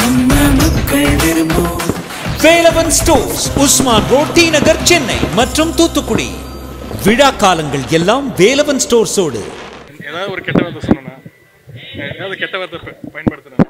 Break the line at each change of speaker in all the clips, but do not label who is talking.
நம்ம மக்கள் விரும்பும்
Velavan stores Usman road T Nagar Chennai மற்றும் தூத்துக்குடி விழா காலங்கள் எல்லாம் வேலவன் ஸ்டோர்ஸோடு
ஏதாவது ஒரு கெட்ட வார்த்தை சொன்னா ஏதாவது கெட்ட வார்த்தை ப- பயன்படுத்தினா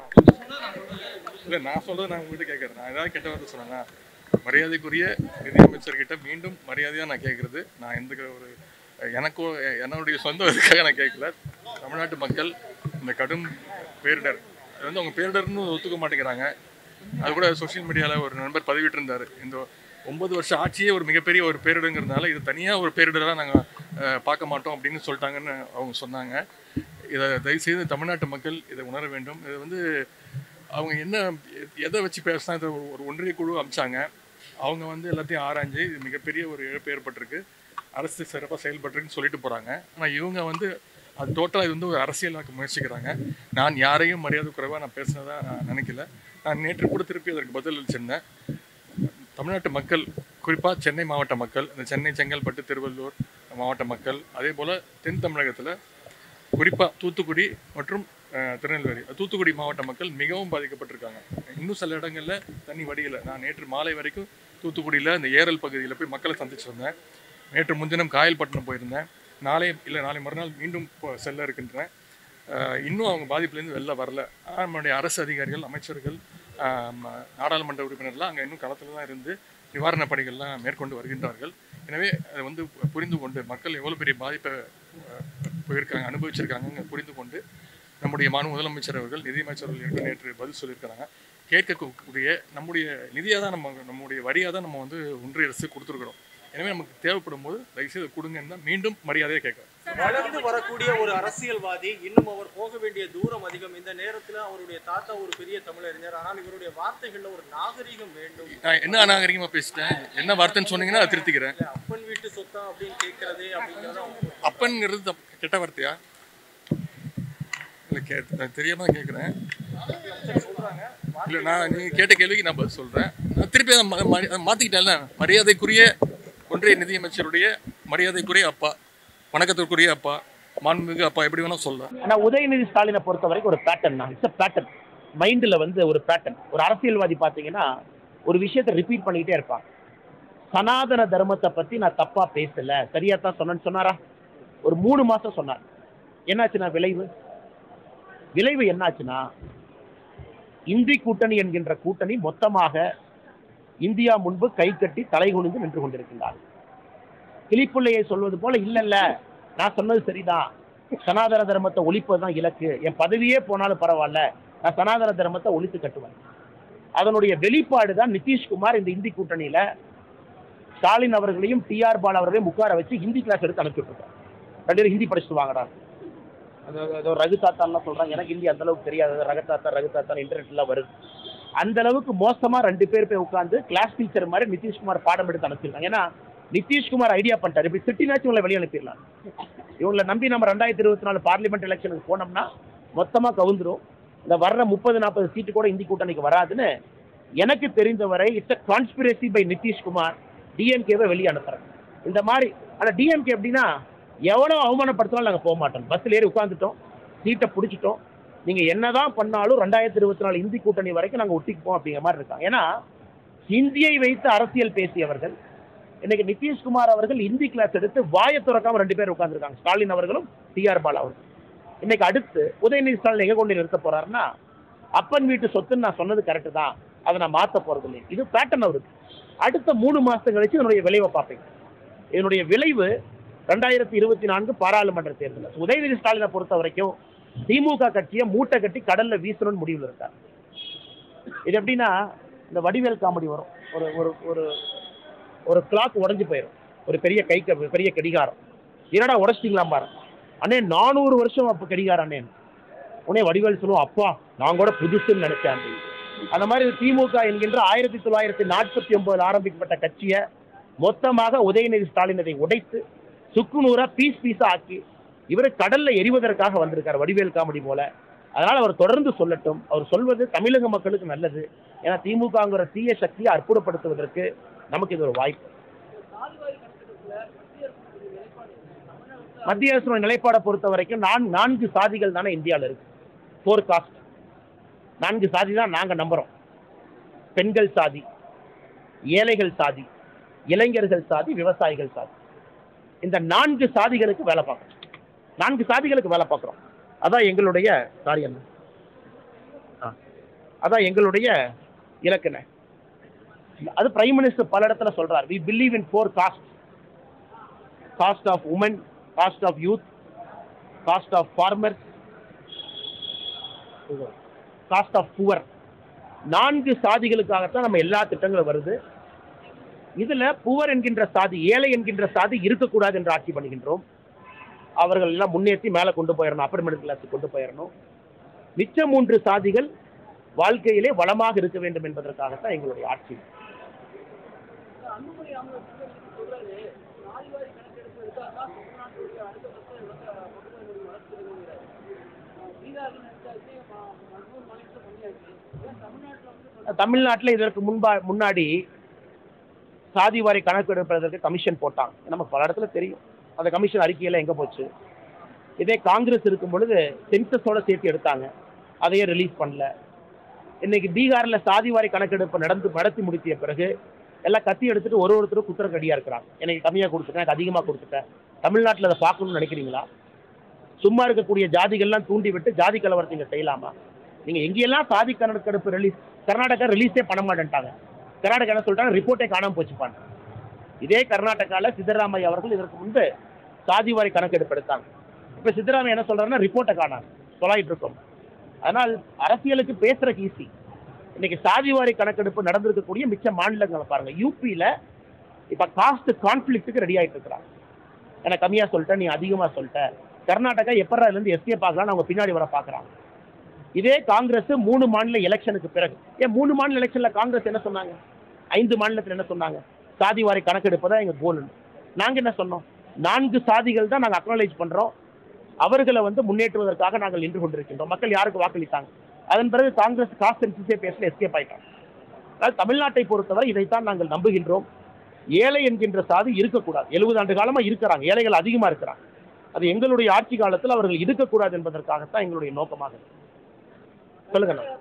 இல்லை நான் சொல்றது நான் உங்ககிட்ட கேட்கறேன் நான் ஏதாவது கெட்ட வார்த்தை சொன்னேன்னா மரியாதைக்குரிய நிதியமைச்சர்கிட்ட மீண்டும் மரியாதையாக நான் கேட்கறது நான் எந்த ஒரு எனக்கோ என்னுடைய சொந்த இதுக்காக நான் கேட்கல தமிழ்நாட்டு மக்கள் இந்த கடும் பேரிடர் அது வந்து அவங்க பேரிடர்னு ஒத்துக்க மாட்டேங்கிறாங்க அது கூட சோஷியல் மீடியாவில் ஒரு நண்பர் பதிவிட்டிருந்தார் இந்த ஒன்பது வருஷம் ஆட்சியே ஒரு மிகப்பெரிய ஒரு பேரிடங்கிறதுனால இது தனியாக ஒரு பேரிடராக நாங்கள் பார்க்க மாட்டோம் அப்படின்னு சொல்லிட்டாங்கன்னு அவங்க சொன்னாங்க இதை தயவுசெய்து தமிழ்நாட்டு மக்கள் இதை உணர வேண்டும் இது வந்து அவங்க என்ன எ- எதை வச்சு பேசினா இது ஒரு- ஒரு ஒன்றிய குழு அமைச்சாங்க அவங்க வந்து எல்லாத்தையும் ஆராய்ஞ்சு இது மிகப்பெரிய ஒரு இழப்பு ஏற்பட்டிருக்கு அரசு சிறப்பாக செயல்பட்டிருக்குன்னு சொல்லிட்டு போகிறாங்க ஆனால் இவங்க வந்து அது டோட்டலாக இது வந்து ஒரு அரசியலாக்க முயற்சிக்கிறாங்க நான் யாரையும் மரியாதை குறைவாக நான் பேசினதா நான் நினைக்கல நான் நேற்று கூட திருப்பி அதற்கு பதில் அளிச்சிருந்தேன் தமிழ்நாட்டு மக்கள் குறிப்பாக சென்னை மாவட்ட மக்கள் இந்த சென்னை செங்கல்பட்டு திருவள்ளூர் மாவட்ட மக்கள் அதே போல் தென் தமிழகத்தில் குறிப்பாக தூத்துக்குடி மற்றும் அஹ், திருநெல்வேலி தூத்துக்குடி மாவட்ட மக்கள் மிகவும் பாதிக்கப்பட்டிருக்காங்க இன்னும் சில இடங்களில் தண்ணி வடியலை நான் நேற்று மாலை வரைக்கும் தூத்துக்குடியில் இந்த ஏரல் பகுதியில் போய் மக்களை சந்திச்சிருந்தேன் நேற்று முன்தினம் காயல்பட்டினம் போயிருந்தேன் நாளை இல்லை நாளை மறுநாள் மீண்டும் இப்போ செல்ல இருக்கின்றேன் அஹ், இன்னும் அவங்க பாதிப்புலேருந்து வெளில வரல ஆனால் நம்மளுடைய அரசு அதிகாரிகள் அமைச்சர்கள் ஆஹ், ம- நாடாளுமன்ற உறுப்பினர்லாம் அங்கே இன்னும் களத்தில் தான் இருந்து நிவாரணப் பணிகள்லாம் மேற்கொண்டு வருகின்றார்கள் எனவே அதை வந்து புரிந்து கொண்டு மக்கள் எவ்வளோ பெரிய பாதிப்பை அஹ், போயிருக்காங்க அனுபவிச்சிருக்காங்க புரிந்து கொண்டு நம்முடைய மாநில முதலமைச்சர் அவர்கள் நிதியமைச்சர் அவர்கள் நேற்று பதில் சொல்லியிருக்கிறாங்க கேட்கக்கூடிய நம்முடைய நிதியாக தான் நம்ம நம்முடைய வரியாக தான் நம்ம வந்து ஒன்றிய அரசு கொடுத்துருக்குறோம் எனவே நமக்கு தேவைப்படும் போது தயவுசெய்து கொடுங்கன்னு தான் மீண்டும் மரியாதையை கேட்குறேன்
வளர்ந்து வரக்கூடிய ஒரு அரசியல்வாதி இன்னும் அவர் போக வேண்டிய தூரம் அதிகம் இந்த நேரத்துல அவருடைய தாத்தா ஒரு பெரிய தமிழறிஞர் ஆனால் இவருடைய வார்த்தைகள்ல ஒரு நாகரிகம் வேண்டும்
நான் என்ன அநாகரிகமாக பேசிட்டேன் என்ன வார்த்தைன்னு சொன்னீங்கன்னா அதை திருத்திக்கிறேன்
இல்ல, அப்பன் வீட்டு சொத்தா அப்படின்னு கேட்கறது அப்படிங்கறது அவங்க
அப்பன்ங்கிறது தப்பு- கெட்ட வார்த்தையா இல்லை கே நான் தெரியாம தான் கேட்குறேன்
சொல்றாங்க
இல்லை நான் நீங்கள் கேட்ட கேள்விக்கு நான் பதில் சொல்கிறேன் நான் திருப்பி அதை ம- ம- அதை மாற்றிக்கிட்டேன்ல மரியாதைக்குரிய ஒன்றிய நிதியமைச்சருடைய மரியாதைக்குரிய அப்பா வணக்கத்திற்குரிய அப்பா மாண்புமிகு அப்பா எப்படி வேணால் சொல்லலாம்
ஆனா உதயநிதி ஸ்டாலினை பொறுத்த வரைக்கும் ஒரு பேட்டர்ன் தான் இட்ஸ் பேட்டர்ன் மைண்டில் வந்து ஒரு பேட்டர்ன் ஒரு அரசியல்வாதி பார்த்தீங்கன்னா ஒரு விஷயத்தை ரிப்பீட் பண்ணிக்கிட்டே இருப்பாங்க சனாதன தர்மத்தை பத்தி நான் தப்பா பேசல சரியா தான் சொன்னேன்னு சொன்னாரா ஒரு மூணு மாசம் சொன்னார் என்னாச்சுன்னா விளைவு விளைவு என்னாச்சுன்னா இந்தி கூட்டணி என்கின்ற கூட்டணி மொத்தமாக இந்தியா முன்பு கை கட்டி தலை குனிந்து நின்று கொண்டிருக்கின்றார் கிளிப்புள்ளையை சொல்வது போல இல்ல இல்ல நான் சொன்னது சரிதான் சனாதன தர்மத்தை ஒழிப்பது தான் இலக்கு என் பதவியே போனாலும் பரவாயில்ல நான் சனாதன தர்மத்தை ஒழித்து கட்டுவேன் அதனுடைய வெளிப்பாடு தான் நிதிஷ்குமார் இந்த இந்தி கூட்டணியில ஸ்டாலின் அவர்களையும் டிஆர் பால் அவர்களையும் உட்கார வச்சு ஹிந்தி கிளாஸ் எடுத்து அனுப்பிச்சுட்டு இருக்காங்க ரெண்டு பேரும் ஹிந்தி படிச்சுட்டு வாங்கடா அது ஏதோ ரகு தாத்தான்லாம் சொல்றாங்க எனக்கு ஹிந்தி அந்த அளவுக்கு தெரியாது ரகு தாத்தா ரகு தாத்தா இன்டர்நெட்ல வருது அந்த அளவுக்கு மோசமா ரெண்டு பேர் போய் உட்காந்து கிளாஸ் டீச்சர் மாதிரி நிதிஷ்குமார் பாடம் எடுத்து அனுப்பிச்சிருக்காங்க ஏன்னா நிதிஷ்குமார் ஐடியா பண்ணிட்டாரு இப்படி திட்டினாச்சும் இவங்களை வெளியே அனுப்பிடலாம் இவங்களை நம்பி நம்ம ரெண்டாயிரத்தி இருபத்தி நாலு பார்லிமெண்ட் எலெக்ஷனுக்கு போனோம்னா மொத்தமா கவுந்துரும் இந்த வர்ற முப்பது நாற்பது சீட்டு கூட இந்தி கூட்டணிக்கு வராதுன்னு எனக்கு தெரிந்தவரை it's a conspiracy by Nitish Kumar டிஎம்கேவை வெளியே அனுப்புறாங்க இந்த மாதிரி ஆனா டிஎம்கே எப்படின்னா எவ்வளோ அவமானப்படுத்தினாலும் நாங்கள் போக மாட்டோம் பஸ்ஸில் ஏறி உட்காந்துட்டோம் சீட்டை பிடிச்சிட்டோம் நீங்க என்னதான் பண்ணாலும் ரெண்டாயிரத்தி இருபத்தி நாலு இந்தி கூட்டணி வரைக்கும் நாங்கள் ஒட்டிக்குப்போம் அப்படிங்கிற மாதிரி இருக்காங்க ஏன்னா ஹிந்தியை வைத்து அரசியல் பேசியவர்கள் இன்னைக்கு நிதிஷ்குமார் அவர்கள் ஹிந்தி கிளாஸ் எடுத்து வாயை திறக்காம ரெண்டு பேர் உட்கார்ந்திருக்காங்க ஸ்டாலின் அவர்களும் டிஆர் பாலா அவர்களும் இன்னைக்கு அடுத்து உதயநிதி ஸ்டாலின் எங்க கொண்டு நிறுத்த போறாருன்னா அப்பன் வீட்டு சொத்துன்னு நான் சொன்னது கரெக்டு தான் அதை நான் மாத்த போறது இல்லை இது பேட்டர்ன் அவருக்கு அடுத்த மூணு மாசம் கழிச்சு இதனுடைய விளைவை பார்ப்பீங்க இதனுடைய விளைவு ரெண்டாயிரத்தி இருபத்தி நான்கு பாராளுமன்ற தேர்தல் உதயநிதி ஸ்டாலினை பொறுத்த வரைக்கும் திமுக கட்சியை மூட்டை கட்டி கடல்ல வீசணும்னு முடிவில் இருக்கார் இது எப்படின்னா இந்த வடிவேல் காமெடி வரும் ஒரு ஒரு ஒரு ஒரு கிளாக் உடைஞ்சு போயிடும் ஒரு பெரிய கை க- பெரிய கடிகாரம் என்னடா உடைச்சிட்டீங்களாம் பாரு அண்ணே நானூறு வருஷம் அப்போ கடிகாரம் அண்ணே உடனே வடிவேல் சொல்லுவோம் அப்பா நான் கூட புதுசுன்னு நினைச்சேன் அப்படின்னு அந்த மாதிரி திமுக என்கின்ற ஆயிரத்தி தொள்ளாயிரத்தி நாற்பத்தி ஒன்பதில் ஆரம்பிக்கப்பட்ட கட்சியை மொத்தமாக உதயநிதி ஸ்டாலின் அதை உடைத்து சுக்குநூறா பீஸ் பீஸா ஆக்கி இவர் கடல்ல எரிவதற்காக வந்திருக்கார் வடிவேல் காமெடி போல அதனால அவர் தொடர்ந்து சொல்லட்டும் அவர் சொல்வது தமிழக மக்களுக்கு நல்லது ஏன்னா திமுகங்கிற தீய சக்தியை அற்புதப்படுத்துவதற்கு நமக்கு இது ஒரு வாய்ப்பு மத்திய அரசு நிலைப்பாடை பொறுத்த வரைக்கும் நான் நான்கு சாதிகள் தானே இந்தியாவில் இருக்கு ஃபோர் காஸ்ட் நான்கு சாதி தான் நாங்கள் நம்புகிறோம் பெண்கள் சாதி ஏழைகள் சாதி இளைஞர்கள் சாதி விவசாயிகள் சாதி இந்த நான்கு சாதிகளுக்கு வேலை பார்க்குறோம் நான்கு சாதிகளுக்கு வேலை பார்க்குறோம் அதான் எங்களுடைய சாரி என்ன ஆ. அதான் எங்களுடைய இலக்குன அது பிரைம் மினிஸ்டர் பல இடத்துல சொல்றார் we believe in four caste caste of women caste of youth caste of farmers caste of poor நான்கு சாதிகளுக்காகத்தான் நம்ம எல்லா திட்டங்களும் வருது இதுல புவர் என்கின்ற சாதி ஏழை என்கின்ற சாதி இருக்கக்கூடாது என்று ஆட்சி பண்ணுகின்றோம் அவர்கள் எல்லாம் முன்னேற்றி மேலே கொண்டு போயிடணும் அப்பர் மிடில் கிளாஸுக்கு கொண்டு போயிடணும் மிச்ச மூன்று சாதிகள் வாழ்க்கையிலே வளமாக இருக்க வேண்டும் என்பதற்காகத்தான் எங்களுடைய ஆட்சி தமிழ்நாட்டில் இதற்கு முன்பா முன்னாடி சாதி வாரி கணக்கு எடுப்பதற்கு கமிஷன் போட்டாங்க நமக்கு பல இடத்துல தெரியும் அந்த கமிஷன் அறிக்கையெல்லாம் எங்கே போச்சு இதே காங்கிரஸ் இருக்கும் பொழுது சென்சஸோட சேர்த்து எடுத்தாங்க அதையே ரிலீஸ் பண்ணல இன்னைக்கு பீகாரில் சாதி வாரி கணக்கெடுப்பு நடந்து நடத்தி முடித்திய பிறகு எல்லாம் கத்தி எடுத்துட்டு ஒரு ஒருத்தரும் குத்திரக்கடியாக இருக்கிறாங்க எனக்கு கம்மியாக கொடுத்துட்டேன் எனக்கு அதிகமாக கொடுத்துட்டேன் தமிழ்நாட்டில் அதை பார்க்கணும்னு நினைக்கிறீங்களா சும்மா இருக்கக்கூடிய ஜாதிகள்லாம் தூண்டி விட்டு ஜாதி கலவரத்தை இங்கே செய்யலாமா நீங்கள் எங்கெல்லாம் சாதி கணக்கெடுப்பு ரிலீஸ் கர்நாடகா ரிலீஸே பண்ண மாட்டேன்ட்டாங்க கர்நாடகா என்ன சொல்லிட்டாங்க ரிப்போர்ட்டே காணாமல் போச்சுப்பாங்க இதே கர்நாடகாவில் சித்தராமையா அவர்கள் இதற்கு முன்பு சாதி வாரி கணக்கெடுப்பு எடுத்தாங்க இப்போ சித்தராமையா என்ன சொல்றாருன்னா ரிப்போர்ட்டை காணாது சொல்லாயிட்டு இருக்கோம் அதனால் அரசியலுக்கு பேசுறதுக்கு ஈஸி இன்னைக்கு சாதி வாரி கணக்கெடுப்பு நடந்திருக்கக்கூடிய மிச்ச மாநிலங்களை பாருங்க யூபியில் இப்போ காஸ்ட் கான்ஃப்ளிக்ட்டுக்கு ரெடி ஆயிட்டு இருக்கிறாங்க எனக்கு கம்மியாக சொல்லிட்டேன் நீ அதிகமாக சொல்லிட்ட கர்நாடகா எப்பறா இருந்து எஸ்கேப் ஆகலாம்னு அவங்க பின்னாடி வர பார்க்குறாங்க இதே காங்கிரஸ் மூணு மாநில எலெக்ஷனுக்கு பிறகு ஏன் மூணு மாநில எலெக்ஷன்ல காங்கிரஸ் என்ன சொன்னாங்க ஐந்து மாநிலத்தில் என்ன சொன்னாங்க சாதி வாரி கணக்கெடுப்பு தான் எங்க கோல் நாங்க என்ன சொன்னோம் நான்கு சாதிகள் தான் நாங்கள் அக்னாலேஜ் பண்றோம் அவர்களை வந்து முன்னேற்றுவதற்காக நாங்கள் நின்று கொண்டிருக்கின்றோம் மக்கள் யாருக்கு வாக்களித்தாங்க அதன் பிறகு காங்கிரஸ் காஸ்ட் சென்சஸே பேசல எஸ்கேப் ஆயிட்டாங்க அதாவது தமிழ்நாட்டை பொறுத்தவரை இதைத்தான் நாங்கள் நம்புகின்றோம் ஏழை என்கின்ற சாதி இருக்கக்கூடாது எழுபது ஆண்டு காலமா இருக்கிறாங்க ஏழைகள் அதிகமா இருக்கிறாங்க அது எங்களுடைய ஆட்சி காலத்தில் அவர்கள் இருக்கக்கூடாது என்பதற்காகத்தான் எங்களுடைய நோக்கமாக இருக்கு. சொல்லுங்க அண்ணா.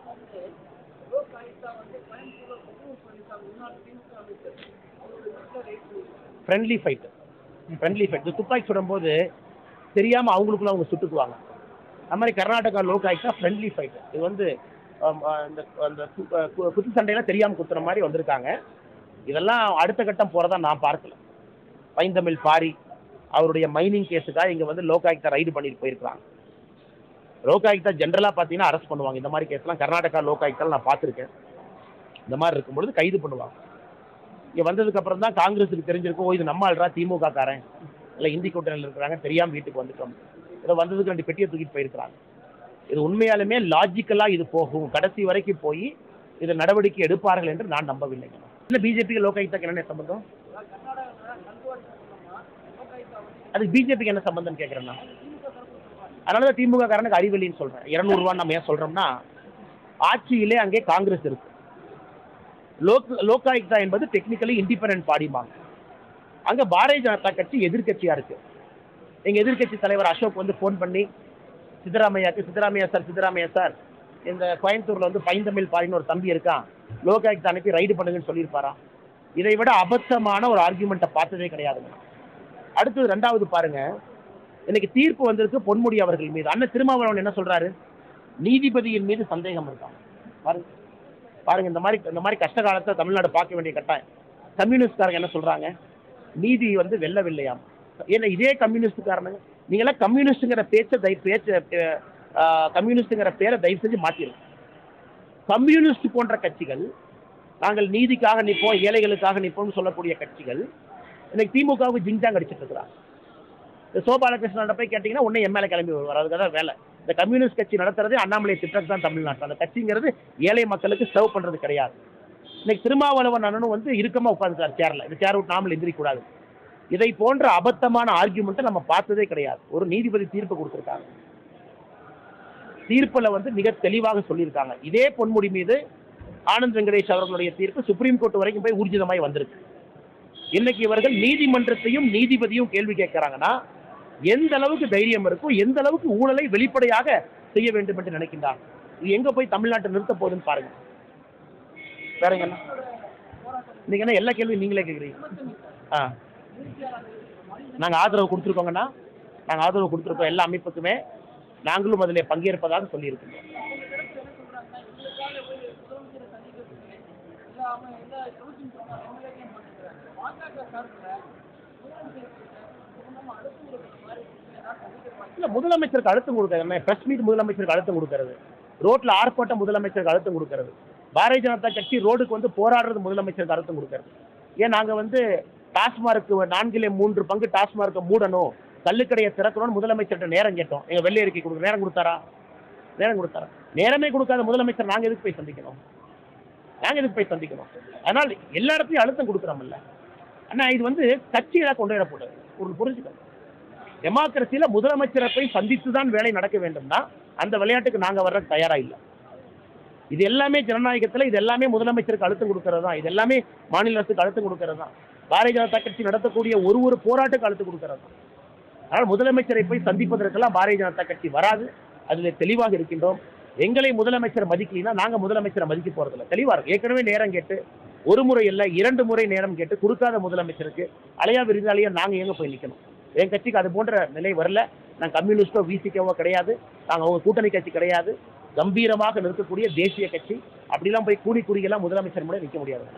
ஃப்ரெண்ட்லி ஃபைட் ஃப்ரெண்ட்லி ஃபைட் இந்த துப்பாக்கி சுடும்போது தெரியாமல் அவங்களுக்குள்ள அவங்க சுட்டுக்குவாங்க அது மாதிரி கர்நாடகா லோகாய்க்கா ஃப்ரெண்ட்லி ஃபைட் இது வந்து ஆம், ஆ, இந்த அந்த கு- ஆ, கு- குத்து சண்டையெல்லாம் தெரியாமல் குத்துற மாதிரி வந்திருக்காங்க இதெல்லாம் அடுத்த கட்டம் போகிறதா நான் பார்க்கல பைந்தமிழ் பாரி அவருடைய மைனிங் கேஸுக்காக இங்கே வந்து லோகாயுக்தா ரைடு பண்ணிட்டு போயிருக்காங்க லோகாயுக்தா ஜென்ரலாக பார்த்தீங்கன்னா அரெஸ்ட் பண்ணுவாங்க இந்த மாதிரி கேஸ்லாம் கர்நாடகா லோகாயுக்தால நான் பார்த்துருக்கேன் இந்த மாதிரி இருக்கும்பொழுது கைது பண்ணுவாங்க இங்கே வந்ததுக்கு அப்புறம் தான் காங்கிரஸுக்கு தெரிஞ்சிருக்கும் ஓ இது நம்ம ஆள்றா திமுக காரன் இல்லை இந்தி கூட்டணியில் இருக்கிறாங்க தெரியாமல் வீட்டுக்கு வந்துட்டோம் இதை வந்ததுக்கு ரெண்டு பெட்டியை தூக்கிட்டு போயிருக்கிறாங்க இது உண்மையாலுமே லாஜிக்கலாக இது போகும் கடைசி வரைக்கும் போய் இது நடவடிக்கை எடுப்பார்கள் என்று நான் நம்பவில்லைங்க இல்லை பிஜேபிக்கு லோகாயுக்தாக்கு என்ன சம்பந்தம் அதுக்கு பிஜேபிக்கு என்ன சம்பந்தம் கேட்குறேன்னா அதனால தான் திமுக காரனுக்கு அறிவெளின்னு சொல்கிறேன் இரநூறுவான்னு நம்ம ஏன் சொல்கிறோம்னா ஆட்சியிலே அங்கே காங்கிரஸ் இருக்கு லோக் லோகாயுக்தா என்பது டெக்னிக்கலி இண்டிபெண்டன்ட் பாடிமாங்க அங்கே பாரதிய ஜனதா கட்சி எதிர்க்கட்சியாக இருக்கு எங்கள் எதிர்க்கட்சி தலைவர் அசோக் வந்து ஃபோன் பண்ணி சித்தராமையாக்கு சித்தராமையா சார் சித்தராமையா சார் இந்த கோயம்புத்தூர்ல வந்து பைந்தமிழ் பாரின்னு ஒரு தம்பி இருக்கான் லோகாயுக்தா அனுப்பி ரைடு பண்ணுங்கன்னு சொல்லியிருப்பாராம் இதை விட அபத்தமான ஒரு ஆர்கியூமெண்ட்டை பார்த்ததே கிடையாதுங்க அடுத்தது ரெண்டாவது பாருங்க இன்னைக்கு தீர்ப்பு வந்திருக்கு பொன்முடி அவர்கள் மீது அண்ணன் திருமாவளவன் என்ன சொல்றாரு நீதிபதியின் மீது சந்தேகம் இருக்கான் பாருங்க பாருங்க இந்த மாதிரி இந்த மாதிரி கஷ்ட காலத்தை தமிழ்நாடு பார்க்க வேண்டிய கட்டாயம் கம்யூனிஸ்ட்காரங்க என்ன சொல்றாங்க நீதி வந்து வெல்லவில்லையாம் ஏன்னா இதே கம்யூனிஸ்ட்காரனுங்க நீங்களாம் கம்யூனிஸ்ட்டுங்கிற பேச்சை தயவு பேச்ச கம்யூனிஸ்ட்டுங்கிற பேரை தயவு செஞ்சு மாற்றிடும் கம்யூனிஸ்ட் போன்ற கட்சிகள் நாங்கள் நீதிக்காக நிற்போம் ஏழைகளுக்காக நிற்போம்னு சொல்லக்கூடிய கட்சிகள் இன்னைக்கு திமுகவுக்கு ஜிங்ஜாங் அடிச்சிட்டு இருக்கிறாங்க இந்த சோபாலகிருஷ்ணன் போய் கேட்டிங்கன்னா உடனே எம்எல்ஏ கிளம்பி வருவார் அதுக்கு தான் வேலை இந்த கம்யூனிஸ்ட் கட்சி நடத்துறதே அண்ணாமலை திட்டம் தான் தமிழ்நாட்டில் அந்த கட்சிங்கிறது ஏழை மக்களுக்கு சர்வ் பண்ணுறது கிடையாது இன்னைக்கு திருமாவளவன் அண்ணனும் வந்து இறுக்கமாக உட்காந்துருக்கார் சேரில் இந்த சேர் விட்டு நாமல் எந்திரிக்கூடாது இதை போன்ற அபத்தமான ஆர்கியூமெண்ட்டை நம்ம பார்த்ததே கிடையாது ஒரு நீதிபதி தீர்ப்பு கொடுத்துருக்காங்க தீர்ப்பில் வந்து மிக தெளிவாக சொல்லியிருக்காங்க இதே பொன்முடி மீது ஆனந்த் வெங்கடேஷ் அவர்களுடைய தீர்ப்பு சுப்ரீம் கோர்ட் வரைக்கும் போய் ஊர்ஜிதமாய் வந்திருக்கு இன்னைக்கு இவர்கள் நீதிமன்றத்தையும் நீதிபதியும் கேள்வி கேட்கிறாங்கன்னா எந்த அளவுக்கு தைரியம் இருக்கும் எந்த அளவுக்கு ஊழலை வெளிப்படையாக செய்ய வேண்டும் என்று நினைக்கின்றாங்க இது எங்க போய் தமிழ்நாட்டை நிறுத்த போகுதுன்னு பாருங்க வேறங்க என்ன இன்னைக்கு என்ன எல்லா கேள்வியும் நீங்களே கேட்குறீங்க ஆ நாங்கள் ஆதரவு கொடுத்துருக்கோங்கண்ணா நாங்கள் ஆதரவு கொடுத்துருக்கோம் எல்லா அமைப்புக்குமே நாங்களும் அதில் பங்கேற்பதாக சொல்லியிருக்கோம் இல்ல முதலமைச்சருக்கு அழுத்தம் கொடுக்கறது பிரஸ் மீட் முதலமைச்சருக்கு அழுத்தம் கொடுக்கறது ரோட்ல ஆர்ப்பாட்டம் முதலமைச்சருக்கு அழுத்தம் கொடுக்கறது பாரதிய ஜனதா கட்சி ரோடுக்கு வந்து போராடுறது முதலமைச்சருக்கு அழுத்தம் கொடுக்கறது ஏன் நாங்க வந்து டாஸ்மார்க்கு நான்கிலே மூன்று பங்கு டாஸ்மார்க்கை மூடணும் கள்ளுக்கடையை திறக்கணும்னு முதலமைச்சர்கிட்ட நேரம் கேட்டோம் எங்க வெள்ளை அறிக்கை கொடுக்க நேரம் கொடுத்தாரா நேரம் கொடுத்தாரா நேரமே கொடுக்காத முதலமைச்சர் நாங்க எதுக்கு போய் சந்திக்கணும் நாங்க எதுக்கு போய் சந்திக்கணும் அதனால் எல்லா இடத்துலையும் அழுத்தம் கொடுக்குறோம்ல அண்ணா இது வந்து கட்சிகளாக கொண்டு வரக்கூடாது ஒரு புரிஞ்சுக்கணும் டெமோக்ரஸியில முதலமைச்சரை போய் சந்தித்து தான் வேலை நடக்க வேண்டும்னா அந்த விளையாட்டுக்கு நாங்க வர்ற தயாரா இல்லை இது எல்லாமே ஜனநாயகத்துல இது எல்லாமே முதலமைச்சருக்கு அழுத்தம் கொடுக்கறது தான் இது எல்லாமே மாநில அரசுக்கு அழுத்தம் கொடுக்கறது தான் பாரதிய ஜனதா கட்சி நடத்தக்கூடிய ஒரு ஒரு போராட்டுக்கு அழுத்தம் கொடுக்கறது தான் அதனால் முதலமைச்சரை போய் சந்திப்பதற்கெல்லாம் பாரதிய ஜனதா கட்சி வராது அதில் தெளிவாக இருக்கின்றோம் எங்களை முதலமைச்சர் மதிக்கலைன்னா நாங்க முதலமைச்சரை மதிக்க போறதில்ல தெளிவா இருக்கு ஏற்கனவே நேரம் கேட்டு ஒரு முறை இல்ல இரண்டு முறை நேரம் கேட்டு கொடுக்காத முதலமைச்சருக்கு அலையா விருந்தாளியா நாங்க எங்க போய் நிக்கணும் என் கட்சிக்கு அது போன்ற நிலை வரல நான் கம்யூனிஸ்டோ விசிக்கவோ கிடையாது நாங்க அவங்க கூட்டணி கட்சி கிடையாது கம்பீரமாக நிற்கக்கூடிய தேசிய கட்சி அப்படிலாம் போய் கூடி கூடியெல்லாம் முதலமைச்சர் முறை நிற்க முடியாது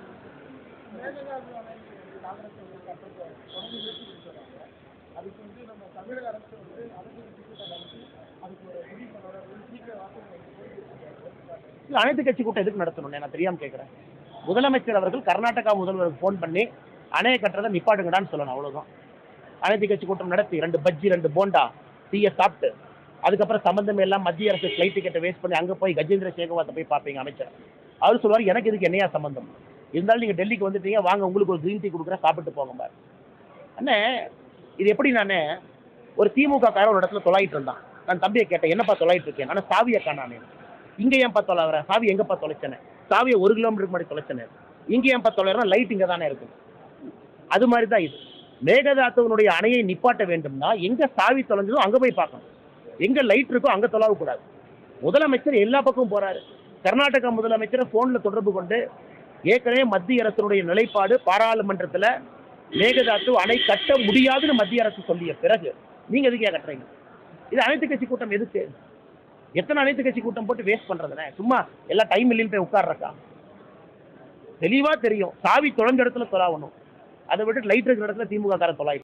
இல்ல அனைத்து கட்சி கூட்டம் எதுக்கு நடத்தணும் நான் தெரியாம கேட்கிறேன் முதலமைச்சர் அவர்கள் கர்நாடகா முதல்வருக்கு ஃபோன் பண்ணி அணைய கட்டுறதை நிப்பாட்டுங்கடான்னு சொல்லணும் அவ்வளவுதான் அனைத்து கட்சி கூட்டம் நடத்தி ரெண்டு பஜ்ஜி ரெண்டு போண்டா டீயை சாப்பிட்டு அதுக்கப்புறம் சம்பந்தம் எல்லாம் மத்திய அரசு ஃப்ளைட் டிக்கெட்டை வேஸ்ட் பண்ணி அங்கே போய் கஜேந்திர சேகவாத்தை போய் பார்ப்பீங்க அமைச்சர் அவர் சொல்லுவார் எனக்கு இதுக்கு என்னையா சம்பந்தம் இருந்தாலும் நீங்கள் டெல்லிக்கு வந்துட்டீங்க வாங்க உங்களுக்கு ஒரு க்ரீன் டீ கொடுக்குறேன் சாப்பிட்டு போங்க பாரு அண்ணே இது எப்படி நான் ஒரு திமுக கார ஒரு இடத்துல தொலாயிட்டு இருந்தான் நான் தம்பியை கேட்டேன் என்னப்பா தொலாயிட்டு இருக்கேன் ஆனால் சாவியை காணானே இங்கே ஏன்ப்பா தொலைவர சாவி எங்கப்பா தொலைச்சனே சாவியை ஒரு கிலோமீட்டருக்கு முன்னாடி தொலைச்சனே இங்கே ஏன்ப்பா தொலைறேன் லைட் இங்கே தானே இருக்கு அது மாதிரி தான் இது மேகதாத்துவனுடைய அணையை நிப்பாட்ட வேண்டும்னா எங்க சாவி தொலைஞ்சதோ அங்க போய் பார்க்கணும் எங்க லைட் இருக்கோ அங்க தொலைவ கூடாது முதலமைச்சர் எல்லா பக்கமும் போறாரு கர்நாடகா முதலமைச்சரை போன்ல தொடர்பு கொண்டு ஏற்கனவே மத்திய அரசினுடைய நிலைப்பாடு பாராளுமன்றத்துல மேகதாத்து அணை கட்ட முடியாதுன்னு மத்திய அரசு சொல்லிய பிறகு நீங்க எதுக்கே கட்டுறீங்க இது அனைத்து கட்சி கூட்டம் எதுக்கு எத்தனை அனைத்து கட்சி கூட்டம் போட்டு வேஸ்ட் பண்றதுனே சும்மா எல்லா டைம் இல்லைன்னு போய் உட்கார்றக்கா தெளிவா தெரியும் சாவி தொலைஞ்ச இடத்துல தொலாவணும் அதை விட்டு லைட் இருக்கிற இடத்துல திமுக காரன் தொலாய்